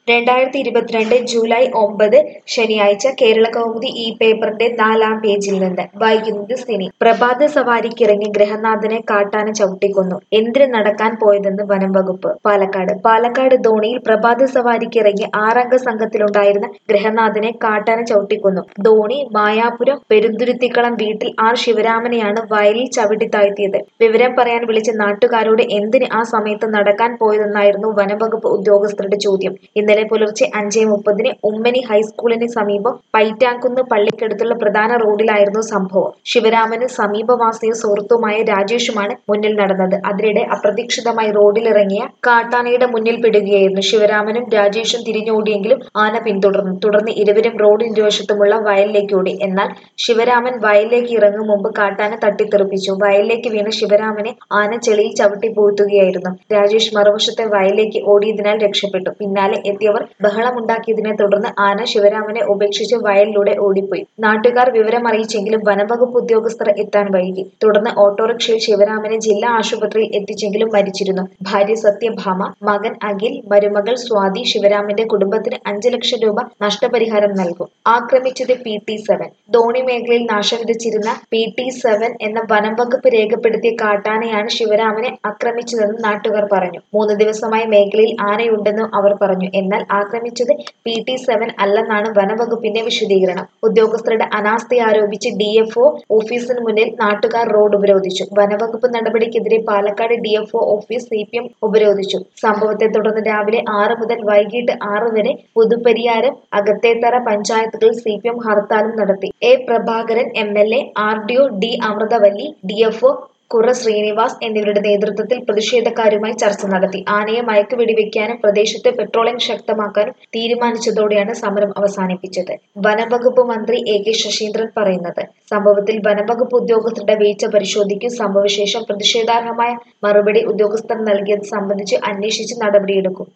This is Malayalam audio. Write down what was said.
രണ്ടായിരത്തി ഇരുപത്തിരണ്ട് ജൂലൈ ഒമ്പത് ശനിയാഴ്ച കേരളകൗമുദി ഈ പേപ്പറിന്റെ നാലാം പേജിൽ നിന്ന് വായിക്കുന്നത് സിനി പ്രഭാത സവാരിക്കിറങ്ങി ഗൃഹനാഥനെ കാട്ടാന ചവിട്ടിക്കൊന്നു എന്തിന് നടക്കാൻ പോയതെന്ന് വനം വകുപ്പ് പാലക്കാട് പാലക്കാട് ധോണിയിൽ പ്രഭാത സവാരിക്കിറങ്ങി ആറംഗ സംഘത്തിലുണ്ടായിരുന്ന ഗൃഹനാഥനെ കാട്ടാന ചവിട്ടിക്കൊന്നു ധോണി മായാപുരം പെരുന്തുരുത്തിക്കളം വീട്ടിൽ ആർ ശിവരാമനെയാണ് വയലിൽ ചവിട്ടി താഴ്ത്തിയത് വിവരം പറയാൻ വിളിച്ച നാട്ടുകാരോട് എന്തിന് ആ സമയത്ത് നടക്കാൻ പോയതെന്നായിരുന്നു വനംവകുപ്പ് ഉദ്യോഗസ്ഥരുടെ ചോദ്യം ഇന്നലെ പുലർച്ചെ അഞ്ചേ മുപ്പതിന് ഉമ്മനി ഹൈസ്കൂളിന് സമീപം പൈറ്റാങ്കുന്ന് പള്ളിക്കടുത്തുള്ള പ്രധാന റോഡിലായിരുന്നു സംഭവം ശിവരാമന് സമീപവാസിയും സുഹൃത്തുമായ രാജേഷുമാണ് മുന്നിൽ നടന്നത് അതിനിടെ അപ്രതീക്ഷിതമായി റോഡിലിറങ്ങിയ കാട്ടാനയുടെ മുന്നിൽ പിടുകയായിരുന്നു ശിവരാമനും രാജേഷും തിരിഞ്ഞോടിയെങ്കിലും ആന പിന്തുടർന്നു തുടർന്ന് ഇരുവരും റോഡിന് ഇരുവശത്തുമുള്ള വയലിലേക്ക് ഓടി എന്നാൽ ശിവരാമൻ വയലിലേക്ക് ഇറങ്ങും മുമ്പ് കാട്ടാന തട്ടിത്തെറിപ്പിച്ചു വയലിലേക്ക് വീണ ശിവരാമനെ ആന ചെളിയിൽ ചവിട്ടി പൂഴ്ത്തുകയായിരുന്നു രാജേഷ് മറുവശത്തെ വയലിലേക്ക് ഓടിയതിനാൽ രക്ഷപ്പെട്ടു പിന്നാലെ എത്തിയവർ ബഹളമുണ്ടാക്കിയതിനെ തുടർന്ന് ആന ശിവരാമനെ ഉപേക്ഷിച്ച് വയലിലൂടെ ഓടിപ്പോയി നാട്ടുകാർ വിവരം അറിയിച്ചെങ്കിലും വനംവകുപ്പ് ഉദ്യോഗസ്ഥർ എത്താൻ വൈകി തുടർന്ന് ഓട്ടോറിക്ഷയിൽ ശിവരാമനെ ജില്ലാ ആശുപത്രിയിൽ എത്തിച്ചെങ്കിലും മരിച്ചിരുന്നു ഭാര്യ സത്യഭാമ മകൻ അഖിൽ മരുമകൾ സ്വാതി ശിവരാമന്റെ കുടുംബത്തിന് അഞ്ചു ലക്ഷം രൂപ നഷ്ടപരിഹാരം നൽകും ആക്രമിച്ചത് പി ടി സെവൻ ധോണി മേഖലയിൽ നാശം വിതച്ചിരുന്ന പി ടി സെവൻ എന്ന വനം വകുപ്പ് രേഖപ്പെടുത്തിയ കാട്ടാനയാണ് ശിവരാമനെ ആക്രമിച്ചതെന്ന് നാട്ടുകാർ പറഞ്ഞു മൂന്ന് ദിവസമായി മേഖലയിൽ ആനയുണ്ടെന്നും അവർ പറഞ്ഞു എന്നാൽ ആക്രമിച്ചത് പി ടി സെവൻ അല്ലെന്നാണ് വനവകുപ്പിന്റെ വിശദീകരണം ഉദ്യോഗസ്ഥരുടെ അനാസ്ഥ ആരോപിച്ച് ഡി എഫ് ഒ ഓഫീസിന് മുന്നിൽ നാട്ടുകാർ റോഡ് ഉപരോധിച്ചു വനവകുപ്പ് നടപടിക്കെതിരെ Palakkad D F O office C P M ഉപരോധിച്ചു സംഭവത്തെ തുടർന്ന് രാവിലെ ആറ് മുതൽ വൈകിട്ട് ആറ് വരെ പുതുപ്പരിയാരം അകത്തേത്തറ പഞ്ചായത്തുകളിൽ സി പി എം ഹർത്താലും നടത്തി A Prabhakaran M L A R D O D Amruthavalli D F O Kura Srinivas എന്നിവരുടെ നേതൃത്വത്തിൽ പ്രതിഷേധക്കാരുമായി ചർച്ച നടത്തി ആനയെ മയക്കുവെടിവെക്കാനും പ്രദേശത്ത് പെട്രോളിംഗ് ശക്തമാക്കാനും തീരുമാനിച്ചതോടെയാണ് സമരം അവസാനിപ്പിച്ചത് വനംവകുപ്പ് മന്ത്രി എ കെ ശശീന്ദ്രൻ പറയുന്നത് സംഭവത്തിൽ വനംവകുപ്പ് ഉദ്യോഗസ്ഥരുടെ വീഴ്ച പരിശോധിക്കും സംഭവശേഷം പ്രതിഷേധാർഹമായ മറുപടി ഉദ്യോഗസ്ഥർ നൽകിയത് സംബന്ധിച്ച് അന്വേഷിച്ച് നടപടിയെടുക്കും